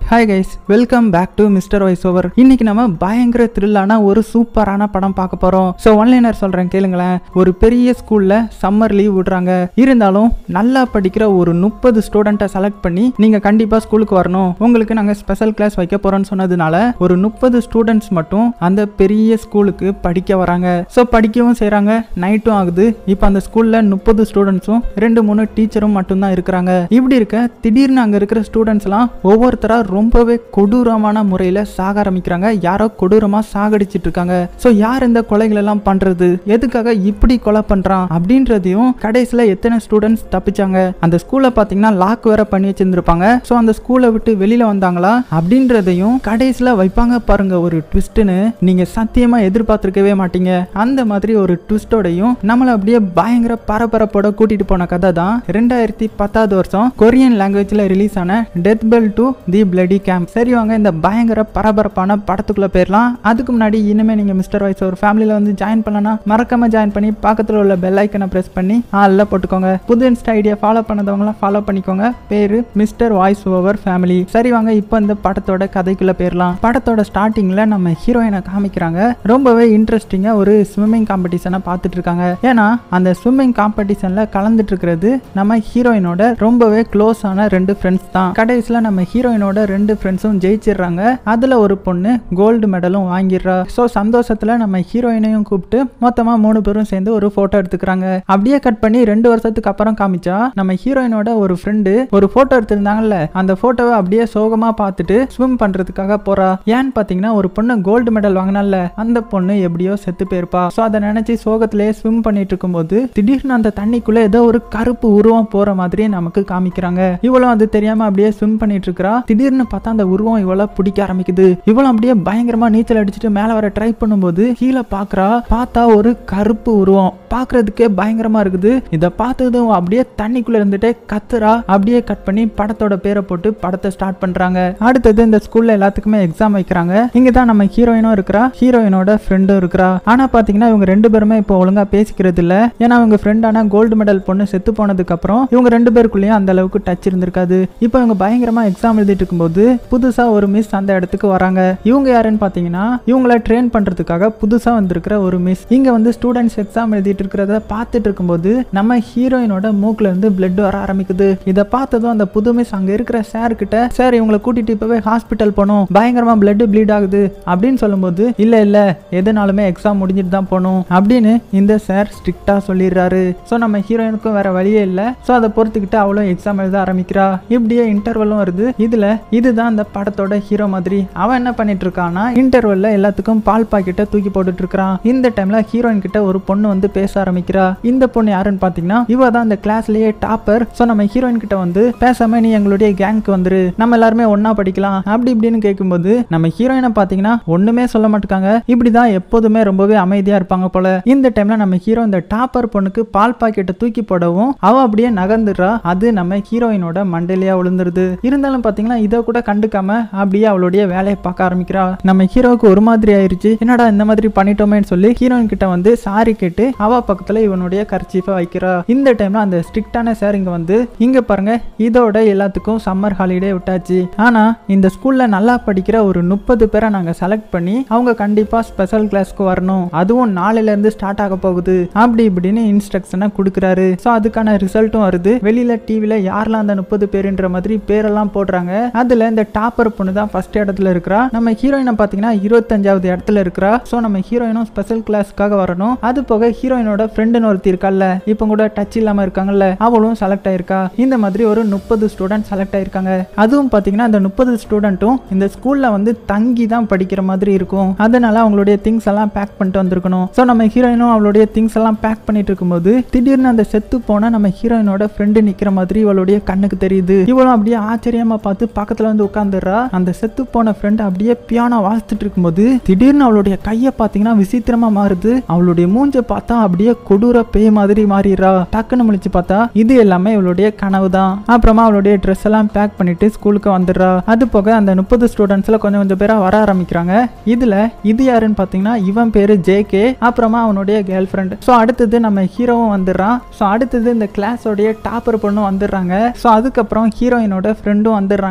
hi guys welcome back to mister voice over இன்னைக்கு நம்ம பயங்கர த்ரில்லான ஒரு சூப்பரான படம் பார்க்க போறோம் ஸோ ஒன்லைனர் சொல்றேன் கேளுங்களேன் ஒரு பெரிய ஸ்கூல்ல சம்மர் லீவ் விடுறாங்க இருந்தாலும் நல்லா படிக்கிற ஒரு முப்பது ஸ்டூடெண்ட்டை செலக்ட் பண்ணி நீங்க கண்டிப்பா ஸ்கூலுக்கு வரணும் உங்களுக்கு நாங்க ஸ்பெஷல் கிளாஸ் வைக்க போறோம்னு சொன்னதுனால ஒரு முப்பது ஸ்டூடெண்ட்ஸ் மட்டும் அந்த பெரிய ஸ்கூலுக்கு படிக்க வராங்க ஸோ படிக்கவும் செய்றாங்க நைட்டும் ஆகுது இப்போ அந்த ஸ்கூல்ல முப்பது ஸ்டூடெண்ட்ஸும் ரெண்டு மூணு டீச்சரும் மட்டும்தான் இருக்கிறாங்க இப்படி இருக்க திடீர்னு அங்க இருக்கிற ஸ்டூடெண்ட்ஸ்லாம் ஒவ்வொருத்தரா ரொம்பவே கொடூரமான முறையில சாக ஆரம்பிக்கிறாங்க யாரோ கொடூரமா சாகடிச்சிட்டு இருக்காங்க ஸோ யார் இந்த கொலைகள் எல்லாம் பண்றது எதுக்காக இப்படி கொலை பண்றான் அப்படின்றதையும் கடைசியில எத்தனை ஸ்டூடெண்ட்ஸ் தப்பிச்சாங்க அந்த ஸ்கூல்ல பாத்தீங்கன்னா லாக் வேற பண்ணி வச்சிருந்திருப்பாங்க ஸோ அந்த ஸ்கூலை விட்டு வெளியில வந்தாங்களா அப்படின்றதையும் கடைசியில வைப்பாங்க பாருங்க ஒரு ட்விஸ்ட்னு நீங்க சத்தியமா எதிர்பார்த்திருக்கவே மாட்டீங்க அந்த மாதிரி ஒரு ட்விஸ்டோடையும் நம்மள அப்படியே பயங்கர பரபரப்போட கூட்டிட்டு போன கதை தான் ரெண்டாயிரத்தி பத்தாவது வருஷம் கொரியன் லாங்குவேஜ்ல ரிலீஸ் ஆன death bell two the bloody camp சரி வாங்க இந்த பயங்கர பரபரப்பான படத்துக்குள்ள போயிடலாம் அதுக்கு முன்னாடி இனிமே நீங்க மிஸ்டர் வாய்ஸ் ஒரு ஃபேமிலியில வந்து ஜாயின் பண்ணனா மறக்காம ஜாயின் பண்ணி பக்கத்துல உள்ள பெல் ஐக்கனை பிரஸ் பண்ணி ஆல்ல போட்டுக்கோங்க புது இன்ஸ்டா ஐடியா ஃபாலோ பண்ணதவங்களாம் ஃபாலோ பண்ணிக்கோங்க பேரு மிஸ்டர் வாய்ஸ் ஓவர் ஃபேமிலி சரி வாங்க இப்போ இந்த படத்தோட கதைக்குள்ள போயிடலாம் படத்தோட ஸ்டார்டிங்ல நம்ம ஹீரோயினை காமிக்கிறாங்க ரொம்பவே இன்ட்ரெஸ்டிங்கா ஒரு ஸ்விம்மிங் காம்படிஷனை பார்த்துட்டு இருக்காங்க ஏன்னா அந்த ஸ்விம்மிங் காம்படிஷன்ல கலந்துட்டு இருக்கிறது நம்ம ஹீரோயினோட ரொம்பவே க்ளோஸ் ஆன ரெண்டு ஃப்ரெண்ட்ஸ் தான் கடைசியில் நம்ம ஹீரோயினோட ரெண்டு ஃப்ரெண்ட்ஸும் ஜெயிச்சிடுறாங்க அதுல ஒரு பொண்ணு கோல்டு மெடலும் வாங்கிடுறா ஸோ சந்தோஷத்துல நம்ம ஹீரோயினையும் கூப்பிட்டு மொத்தமா மூணு பேரும் சேர்ந்து ஒரு போட்டோ எடுத்துக்கிறாங்க அப்படியே கட் பண்ணி ரெண்டு வருஷத்துக்கு அப்புறம் காமிச்சா நம்ம ஹீரோயினோட ஒரு ஃப்ரெண்டு ஒரு போட்டோ எடுத்திருந்தாங்கல்ல அந்த போட்டோவை அப்படியே சோகமா பார்த்துட்டு ஸ்விம் பண்றதுக்காக போறா ஏன்னு பாத்தீங்கன்னா ஒரு பொண்ணு கோல்டு மெடல் வாங்கினால அந்த பொண்ணு எப்படியோ செத்து போயிருப்பா ஸோ அதை நினைச்சு சோகத்திலேயே ஸ்விம் பண்ணிட்டு இருக்கும்போது திடீர்னு அந்த தண்ணிக்குள்ள ஏதோ ஒரு கருப்பு உருவம் போற மாதிரி நமக்கு காமிக்கிறாங்க இவளும் அது தெரியாம அப்படியே ஸ்விம் பண்ணிட்டு இருக்கா திடீர்னு பார்த்தா அந்த உருவம் இவள பிடிக்க ஆரம்பிக்குது இவளும் அப்படியே பயங்கரமா நீச்சல் அடிச்சுட்டு மேல வர ட்ரை பண்ணும்போது கீழே பாக்குறா பார்த்தா ஒரு கருப்பு உருவம் பாக்குறதுக்கே பயங்கரமா இருக்குது இதை பார்த்ததும் அப்படியே தண்ணிக்குள்ள இருந்துட்டே கத்துறா அப்படியே கட் பண்ணி படத்தோட பேரை போட்டு படத்தை ஸ்டார்ட் பண்றாங்க அடுத்தது இந்த ஸ்கூல்ல எல்லாத்துக்குமே எக்ஸாம் வைக்கிறாங்க இங்க தான் நம்ம ஹீரோயினும் இருக்கிறா ஹீரோயினோட ஃப்ரெண்டும் இருக்கிறா ஆனா பாத்தீங்கன்னா இவங்க ரெண்டு பேருமே இப்போ ஒழுங்கா பேசிக்கிறது இல்ல ஏன்னா அவங்க ஃப்ரெண்டான கோல்டு மெடல் பொண்ணு செத்து போனதுக்கு அப்புறம் இவங்க ரெண்டு பேருக்குள்ளேயும் அந்த அளவுக்கு டச் இருந்திருக்காது இப்போ இவங்க பயங்கரமா எக்ஸாம் எழுதிட்டு இருக்கும்போது புதுசா ஒரு மிஸ் அந்த இடத்துக்கு வராங்க இவங்க யாருன்னு பாத்தீங்கன்னா இவங்கள ட்ரெயின் பண்றதுக்காக புதுசா வந்திருக்கிற ஒரு மிஸ் இங்க வந்து ஸ்டூடெண்ட்ஸ் எக்ஸாம் எழுதிட்டு இருக்கிறத பார்த்துட்டு இருக்கும்போது நம்ம ஹீரோயினோட மூக்குல இருந்து பிளட் வர ஆரம்பிக்குது இதை பார்த்ததும் அந்த புது மிஸ் அங்க இருக்கிற சார் கிட்ட சார் இவங்களை கூட்டிட்டு இப்பவே ஹாஸ்பிட்டல் போகணும் பயங்கரமா பிளட் ப்ளீட் ஆகுது அப்படின்னு சொல்லும்போது இல்ல இல்ல எதுனாலுமே எக்ஸாம் முடிஞ்சிட்டு தான் போகணும் அப்படின்னு இந்த சார் ஸ்ட்ரிக்டா சொல்லிடுறாரு ஸோ நம்ம ஹீரோயினுக்கும் வேற வழியே இல்லை ஸோ அதை பொறுத்துக்கிட்டு அவளும் எக்ஸாம் எழுத ஆரம்பிக்கிறா இப்படியே இன்டர்வலும் வருது இதுல இதுதான் அந்த படத்தோட ஹீரோ மாதிரி அவன் என்ன பண்ணிட்டு இருக்கான்னா இன்டர்வல்ல எல்லாத்துக்கும் பால் பாக்கெட்டை தூக்கி போட்டுட்டு இருக்கான் இந்த டைம்ல ஹீரோயின் கிட்ட ஒரு பொண்ணு வந்து பேச ஆரம்பிக்கிறா இந்த பொண்ணு யாருன்னு பாத்தீங்கன்னா இவ தான் அந்த கிளாஸ்லயே டாப்பர் ஸோ நம்ம ஹீரோயின் கிட்ட வந்து பேசாம நீ எங்களுடைய கேங்க்கு வந்துரு நம்ம எல்லாருமே ஒண்ணா படிக்கலாம் அப்படி இப்படின்னு கேட்கும்போது நம்ம ஹீரோயினை பாத்தீங்கன்னா ஒண்ணுமே சொல்ல மாட்டாங்க இப்படிதான் எப்போதுமே ரொம்பவே அமைதியா இருப்பாங்க போல இந்த டைம்ல நம்ம ஹீரோ இந்த டாப்பர் பொண்ணுக்கு பால் பாக்கெட்டை தூக்கி போடவும் அவ அப்படியே நகர்ந்துடுறா அது நம்ம ஹீரோயினோட மண்டையிலேயே விழுந்துருது இருந்தாலும் பாத்தீங்கன்னா இதை கூட கண்டுக்காம அப்படியே அவளுடைய வேலையை பார்க்க ஆரம்பிக்கிறா நம்ம ஹீரோவுக்கு ஒரு மாதிரி ஆயிருச்சு என்னடா இந்த மாதிரி பண்ணிட்டோமேன்னு சொல்லி ஹீரோயின் கிட்ட வந்து சாரி கேட்டு அவ பக்கத்துல இவனுடைய கர்ச்சீஃபை வைக்கிறா இந்த டைம்ல அந்த ஸ்ட்ரிக்டான சார் இங்க வந்து இங்க பாருங்க இதோட எல்லாத்துக்கும் சம்மர் ஹாலிடே விட்டாச்சு ஆனா இந்த ஸ்கூல்ல நல்லா படிக்கிற ஒரு முப்பது பேரை நாங்க செலக்ட் பண்ணி அவங்க கண்டிப்பா ஸ்பெஷல் கிளாஸ்க்கு வரணும் அதுவும் நாளையில இருந்து ஸ்டார்ட் ஆக போகுது அப்படி இப்படின்னு இன்ஸ்ட்ரக்ஷனை கொடுக்குறாரு ஸோ அதுக்கான ரிசல்ட்டும் வருது வெளியில டிவில யாரெல்லாம் அந்த முப்பது பேருன்ற மாதிரி பேரெல்லாம் போடுறாங்க அதுல இந்த டாப்பர் பொண்ணு தான் ஃபர்ஸ்ட் இடத்துல இருக்கிறா நம்ம ஹீரோயினை பாத்தீங்கன்னா இருபத்தஞ்சாவது இடத்துல இருக்கிறா ஸோ நம்ம ஹீரோயினும் ஸ்பெஷல் கிளாஸ்க்காக வரணும் அது போக ஹீரோயினோட ஃப்ரெண்டுன்னு ஒருத்தி இருக்கால்ல இப்போ கூட டச் இல்லாம இருக்காங்கல்ல அவளும் செலக்ட் ஆயிருக்கா இந்த மாதிரி ஒரு முப்பது ஸ்டூடெண்ட் செலக்ட் ஆயிருக்காங்க அதுவும் பாத்தீங்கன்னா அந்த முப்பது ஸ்டூடெண்ட்டும் இந்த ஸ்கூல்ல வந்து தங்கி தான் படிக்கிற மாதிரி இருக்கும் அதனால அவங்களுடைய திங்ஸ் எல்லாம் பேக் பண்ணிட்டு வந்திருக்கணும் ஸோ நம்ம ஹீரோயினும் அவளுடைய திங்ஸ் எல்லாம் பேக் பண்ணிட்டு இருக்கும்போது திடீர்னு அந்த செத்து போன நம்ம ஹீரோயினோட ஃப்ரெண்டு நிக்கிற மாதிரி இவளுடைய கண்ணுக்கு தெரியுது இவளும் அப்படியே ஆச்சரியமா பார்த்து பக்கத்துல வந்து உட்காந்துடுறா அந்த செத்து போன ஃப்ரெண்ட் அப்படியே பியானோ வாசித்துட்டு இருக்கும்போது திடீர்னு அவளுடைய கையை பார்த்தீங்கன்னா விசித்திரமா மாறுது அவளுடைய மூஞ்ச பார்த்தா அப்படியே கொடூர பேய் மாதிரி மாறிடுறா டக்குன்னு முழிச்சு பார்த்தா இது எல்லாமே இவளுடைய கனவு தான் அப்புறமா அவளுடைய ட்ரெஸ் எல்லாம் பேக் பண்ணிட்டு ஸ்கூலுக்கு வந்துடுறா அது போக அந்த முப்பது ஸ்டூடெண்ட்ஸ்ல கொஞ்சம் கொஞ்சம் பேரா வர ஆரம்பிக்கிறாங்க இதுல இது யாருன்னு பாத்தீங்கன்னா இவன் பேரு ஜே கே அப்புறமா அவனுடைய கேர்ள் ஃப்ரெண்ட் ஸோ அடுத்தது நம்ம ஹீரோவும் வந்துடுறான் ஸோ அடுத்தது இந்த கிளாஸோடைய டாப்பர் பொண்ணும் வந்துடுறாங்க ஸோ அதுக்கப்புறம் ஹீரோயினோட ஃப்ரெண்டும் வந்துடுறாங்க ஆனா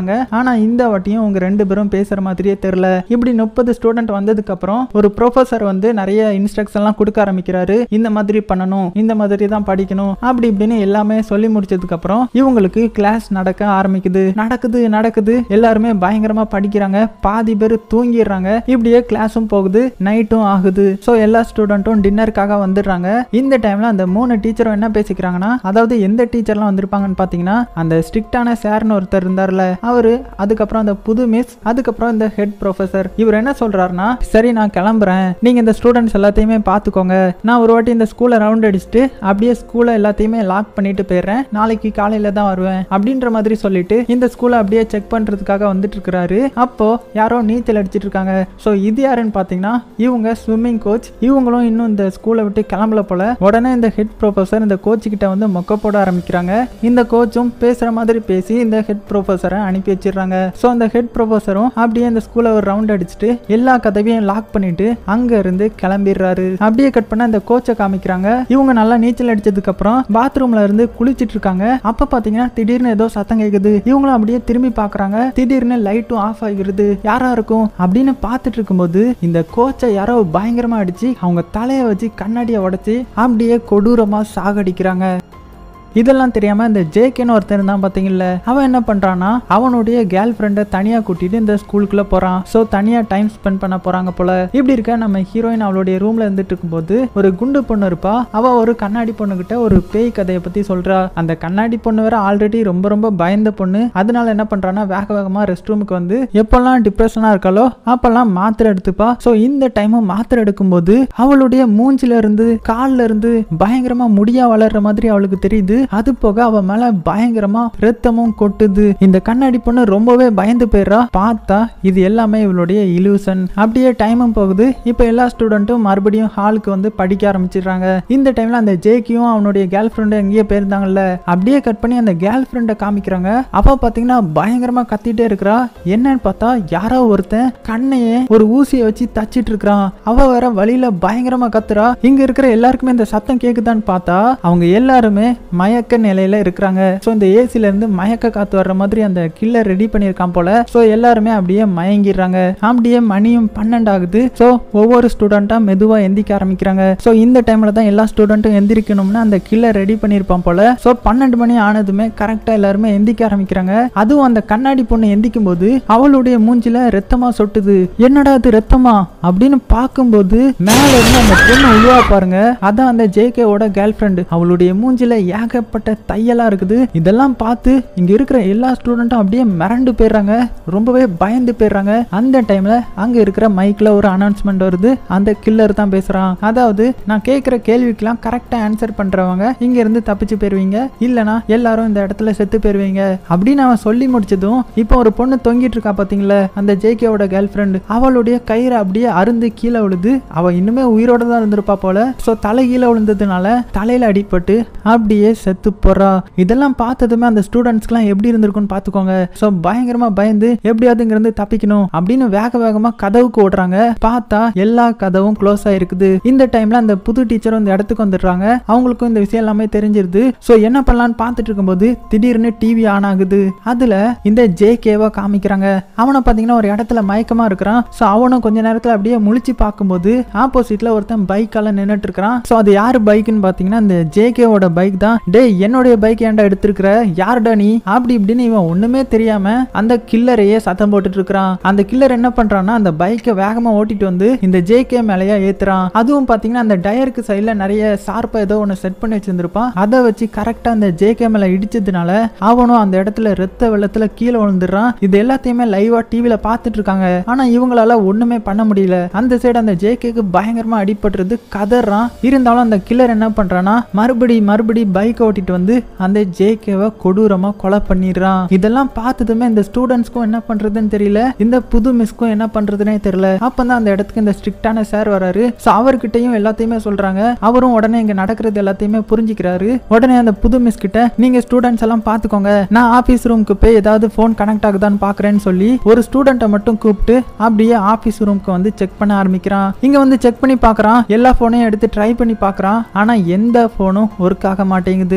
ஆனா இந்த வாட்டியும் உங்க ரெண்டு பேரும் பேசுற மாதிரியே தெரியல இப்படி முப்பது ஸ்டூடெண்ட் வந்ததுக்கு அப்புறம் ஒரு ப்ரொஃபசர் வந்து நிறைய இன்ஸ்ட்ரக்ஷன்லாம் கொடுக்க ஆரம்பிக்கிறாரு இந்த மாதிரி பண்ணணும் இந்த மாதிரி தான் படிக்கணும் அப்படி இப்படின்னு எல்லாமே சொல்லி முடிச்சதுக்கு அப்புறம் இவங்களுக்கு கிளாஸ் நடக்க ஆரம்பிக்குது நடக்குது நடக்குது எல்லாருமே பயங்கரமா படிக்கிறாங்க பாதி பேர் தூங்கிடுறாங்க இப்படியே கிளாஸும் போகுது நைட்டும் ஆகுது ஸோ எல்லா ஸ்டூடெண்ட்டும் டின்னருக்காக வந்துடுறாங்க இந்த டைம்ல அந்த மூணு டீச்சரும் என்ன பேசிக்கிறாங்கன்னா அதாவது எந்த டீச்சர்லாம் வந்திருப்பாங்கன்னு பார்த்தீங்கன்னா அந்த ஸ்ட்ரிக்டான சார்னு ஒருத்தர் இருந்தார்ல அவரு அதுக்கப்புறம் அந்த புது மிஸ் அதுக்கப்புறம் இந்த ஹெட் ப்ரொஃபசர் இவர் என்ன சொல்றாருன்னா சரி நான் கிளம்புறேன் நீங்க இந்த ஸ்டூடெண்ட்ஸ் எல்லாத்தையுமே பார்த்துக்கோங்க நான் ஒரு வாட்டி இந்த ஸ்கூலை ரவுண்ட் அடிச்சுட்டு அப்படியே ஸ்கூலை எல்லாத்தையுமே லாக் பண்ணிட்டு போயிடுறேன் நாளைக்கு காலையில தான் வருவேன் அப்படின்ற மாதிரி சொல்லிட்டு இந்த ஸ்கூலை அப்படியே செக் பண்றதுக்காக வந்துட்டு இருக்கிறாரு அப்போ யாரோ நீச்சல் அடிச்சிட்டு இருக்காங்க ஸோ இது யாருன்னு பார்த்தீங்கன்னா இவங்க ஸ்விம்மிங் கோச் இவங்களும் இன்னும் இந்த ஸ்கூலை விட்டு கிளம்பல போல உடனே இந்த ஹெட் ப்ரொஃபசர் இந்த கோச் கிட்ட வந்து மொக்க போட ஆரம்பிக்கிறாங்க இந்த கோச்சும் பேசுற மாதிரி பேசி இந்த ஹெட் ப்ரொஃபசரை அனுப்பி வச்சிடுறாங்க ஸோ அந்த ஹெட் ப்ரொஃபசரும் அப்படியே இந்த ஸ்கூலை ஒரு ரவுண்ட் அடிச்சுட்டு எல்லா கதவையும் லாக் பண்ணிட்டு அங்க இருந்து கிளம்பிடுறாரு அப்படியே கட் பண்ண அந்த கோச்சை காமிக்கிறாங்க இவங்க நல்லா நீச்சல் அடிச்சதுக்கு அப்புறம் பாத்ரூம்ல இருந்து குளிச்சிட்டு இருக்காங்க அப்ப பாத்தீங்கன்னா திடீர்னு ஏதோ சத்தம் கேக்குது இவங்களும் அப்படியே திரும்பி பாக்குறாங்க திடீர்னு லைட்டும் ஆஃப் ஆகிருது யாரா இருக்கும் அப்படின்னு பார்த்துட்டு இருக்கும்போது இந்த கோச்சை யாரோ பயங்கரமா அடிச்சு அவங்க தலையை வச்சு கண்ணாடியை உடைச்சு அப்படியே கொடூரமா சாகடிக்கிறாங்க இதெல்லாம் தெரியாம இந்த ஜேகேன்னு ஒருத்தர் இருந்தான் பாத்தீங்கல்ல அவன் என்ன பண்றான்னா அவனுடைய கேர்ள் ஃப்ரெண்டை தனியா கூட்டிட்டு இந்த ஸ்கூலுக்குள்ள போறான் சோ தனியா டைம் ஸ்பெண்ட் பண்ண போறாங்க போல இப்படி இருக்க நம்ம ஹீரோயின் அவளுடைய ரூம்ல இருந்துட்டு இருக்கும்போது ஒரு குண்டு பொண்ணு இருப்பா அவ ஒரு கண்ணாடி பொண்ணு கிட்ட ஒரு பேய் கதையை பத்தி சொல்றா அந்த கண்ணாடி பொண்ணு வேற ஆல்ரெடி ரொம்ப ரொம்ப பயந்த பொண்ணு அதனால என்ன பண்றான்னா வேக வேகமா ரெஸ்ட் ரூமுக்கு வந்து எப்பெல்லாம் டிப்ரெஷனா இருக்காளோ அப்பெல்லாம் மாத்திரை எடுத்துப்பா சோ இந்த டைமும் மாத்திரை எடுக்கும்போது அவளுடைய மூஞ்சில இருந்து கால்ல இருந்து பயங்கரமா முடியா வளர்ற மாதிரி அவளுக்கு தெரியுது அது போக அவ மேல பயங்கரமா ரத்தமும் கொட்டுது இந்த கண்ணாடி பொண்ணு ரொம்பவே பயந்து போயிடுறா பார்த்தா இது எல்லாமே இவளுடைய இலூசன் அப்படியே டைமும் போகுது இப்போ எல்லா ஸ்டூடெண்ட்டும் மறுபடியும் ஹாலுக்கு வந்து படிக்க ஆரம்பிச்சிடுறாங்க இந்த டைம்ல அந்த ஜேக்கியும் அவனுடைய கேர்ள் ஃப்ரெண்டு எங்கேயோ போயிருந்தாங்கல்ல அப்படியே கட் பண்ணி அந்த கேர்ள் ஃப்ரெண்டை காமிக்கிறாங்க அப்ப பாத்தீங்கன்னா பயங்கரமா கத்திட்டே இருக்கிறா என்னன்னு பார்த்தா யாரோ ஒருத்தன் கண்ணையே ஒரு ஊசியை வச்சு தச்சிட்டு இருக்கிறான் அவ வேற வழியில பயங்கரமா கத்துறா இங்க இருக்கிற எல்லாருக்குமே இந்த சத்தம் கேக்குதான்னு பார்த்தா அவங்க எல்லாருமே மயக்க நிலையில இருக்கிறாங்க ஸோ இந்த ஏசில இருந்து மயக்க காத்து வர்ற மாதிரி அந்த கில்லர் ரெடி பண்ணியிருக்கான் போல ஸோ எல்லாருமே அப்படியே மயங்கிடுறாங்க அப்படியே மணியும் பன்னெண்டு ஆகுது ஸோ ஒவ்வொரு ஸ்டூடெண்டா மெதுவா எந்திக்க ஆரம்பிக்கிறாங்க ஸோ இந்த டைம்ல தான் எல்லா ஸ்டூடெண்ட்டும் எந்திரிக்கணும்னு அந்த கில்லர் ரெடி பண்ணியிருப்பான் போல ஸோ பன்னெண்டு மணி ஆனதுமே கரெக்டா எல்லாருமே எந்திக்க ஆரம்பிக்கிறாங்க அதுவும் அந்த கண்ணாடி பொண்ணு எந்திக்கும் போது அவளுடைய மூஞ்சில ரத்தமா சொட்டுது என்னடா அது ரத்தமா அப்படின்னு பார்க்கும்போது மேல இருந்து அந்த பொண்ணு உருவா பாருங்க அதான் அந்த ஜேகேவோட கேர்ள் ஃப்ரெண்டு அவளுடைய மூஞ்சில ஏகப்பட்ட தையலா இருக்குது இதெல்லாம் பார்த்து இங்க இருக்கிற எல்லா ஸ்டூடெண்ட்டும் அப்படியே மிரண்டு போயிடுறாங்க ரொம்பவே பயந்து போயிடுறாங்க அந்த டைம்ல அங்க இருக்கிற மைக்ல ஒரு அனௌன்ஸ்மெண்ட் வருது அந்த கில்லர் தான் பேசுறான் அதாவது நான் கேட்கிற கேள்விக்கெல்லாம் கரெக்டா ஆன்சர் பண்றவங்க இங்க இருந்து தப்பிச்சு போயிருவீங்க இல்லனா எல்லாரும் இந்த இடத்துல செத்து போயிருவீங்க அப்படின்னு அவன் சொல்லி முடிச்சதும் இப்போ ஒரு பொண்ணு தொங்கிட்டு இருக்கா பாத்தீங்களா அந்த ஜேகேவோட கேர்ள் ஃப்ரெண்டு அவளுடைய கயிறு அப்படியே அருந்து கீழே விழுது அவ இன்னுமே உயிரோட தான் இருந்திருப்பா போல சோ தலை கீழே விழுந்ததுனால தலையில அடிபட்டு அப்படியே செத்து போறா இதெல்லாம் பார்த்ததுமே அந்த ஸ்டூடெண்ட்ஸ்க்குலாம் எப்படி இருந்திருக்கும்னு பார்த்துக்கோங்க ஸோ பயங்கரமா பயந்து எப்படியாவது இங்கிருந்து தப்பிக்கணும் அப்படின்னு வேக வேகமா கதவுக்கு ஓடுறாங்க பார்த்தா எல்லா கதவும் க்ளோஸ் ஆயிருக்குது இந்த டைம்ல அந்த புது டீச்சரும் இந்த இடத்துக்கு வந்துடுறாங்க அவங்களுக்கும் இந்த விஷயம் எல்லாமே தெரிஞ்சிருது ஸோ என்ன பண்ணலான்னு பார்த்துட்டு இருக்கும்போது திடீர்னு டிவி ஆன் ஆகுது அதுல இந்த ஜே கேவா காமிக்கிறாங்க அவனை பார்த்தீங்கன்னா ஒரு இடத்துல மயக்கமா இருக்கிறான் ஸோ அவனும் கொஞ்ச நேரத்தில் அப்படியே முழிச்சு பார்க்கும்போது ஆப்போசிட்ல ஒருத்தன் பைக்கால நின்னுட்டு இருக்கிறான் ஸோ அது யார் பைக்குன்னு பார்த்தீங்கன்னா இந்த ஜேகேவோட பைக் தான் டேய் என்னுடைய பைக் ஏன்டா எடுத்திருக்கிற யாருடா நீ அப்படி இப்படின்னு இவன் ஒண்ணுமே தெரியாம அந்த கில்லரையே சத்தம் போட்டுட்டு இருக்கிறான் அந்த கில்லர் என்ன பண்றான்னா அந்த பைக்கை வேகமா ஓட்டிட்டு வந்து இந்த ஜேகே மேலேயா ஏத்துறான் அதுவும் பாத்தீங்கன்னா அந்த டயருக்கு சைடுல நிறைய ஷார்ப்பா ஏதோ ஒன்று செட் பண்ணி வச்சிருந்திருப்பான் அதை வச்சு கரெக்டா அந்த ஜேகே மேல இடிச்சதுனால அவனும் அந்த இடத்துல ரத்த வெள்ளத்துல கீழே விழுந்துடுறான் இது எல்லாத்தையுமே லைவா டிவில பார்த்துட்டு இருக்காங்க ஆனா இவங்களால ஒண்ணுமே பண்ண முடியல அந்த சைடு அந்த ஜேகேக்கு பயங்கரமா அடிபட்டுறது கதறான் இருந்தாலும் அந்த கில்லர் என்ன பண்றான்னா மறுபடி மறுபடி பைக் ஓட்டிட்டு வந்து அந்த ஜேகேவை கொடூரமா கொலை பண்ணிடுறான் இதெல்லாம் பார்த்ததுமே இந்த ஸ்டூடெண்ட்ஸ்க்கும் என்ன பண்றதுன்னு தெரியல இந்த புது மிஸ்க்கும் என்ன பண்றதுனே தெரியல அப்பதான் அந்த இடத்துக்கு இந்த ஸ்ட்ரிக்டான சார் வராரு ஸோ அவர்கிட்டயும் எல்லாத்தையுமே சொல்றாங்க அவரும் உடனே இங்க நடக்கிறது எல்லாத்தையுமே புரிஞ்சுக்கிறாரு உடனே அந்த புது மிஸ் கிட்ட நீங்க ஸ்டூடெண்ட்ஸ் எல்லாம் பாத்துக்கோங்க நான் ஆபீஸ் ரூமுக்கு போய் ஏதாவது ஃபோன் கனெக்ட் ஆகுதான்னு பாக்குறேன்னு சொல்லி ஒரு ஸ்டூடெண்ட்டை மட்டும் கூப்பிட்டு அப்படியே ஆபீஸ் ரூமுக்கு வந்து செக் பண்ண ஆரம்பிக்கிறான் இங்க வந்து செக் பண்ணி பார்க்கறான் எல்லா போனையும் எடுத்து ட்ரை பண்ணி பார்க்கறான் ஆனா எந்த போனும் ஒர்க் ஆக மாட்டேங்குது